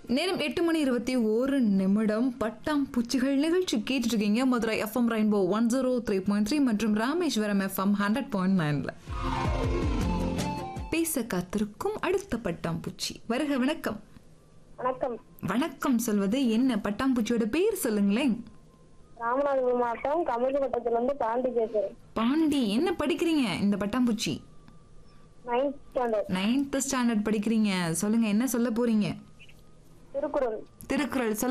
நேரம் எட்டு மணி இருபத்தி ஒரு நிமிடம் பட்டாம் பூச்சிகள் நிகழ்ச்சி கேட்டுட்டு இருக்கீங்க Madurai FM rainbow one zero three point three மற்றும் ராமேஸ்வரம் எஃப்எம் ஹண்ட்ரட் பாயிண்ட் நைன்ல பேச காத்திருக்கும் அடுத்த பட்டாம்பூச்சி வருக வணக்கம் வணக்கம் வணக்கம் சொல்வது என்ன பட்டாம்பூச்சியோட பேர் சொல்லுங்களேன் ராமநாதபுரம் மாவட்டம் கமலிப்பட்டத்துல இருந்து பாண்டி பேசுறேன் பாண்டி என்ன படிக்கிறீங்க இந்த பட்டாம்பூச்சி நைன்த் ஸ்டாண்டர்ட் நைன்த் ஸ்டாண்டர்ட் படிக்கிறீங்க சொல்லுங்க என்ன சொல்ல போறீங்க திருக்குறள் திருக்குறள் சொல்ல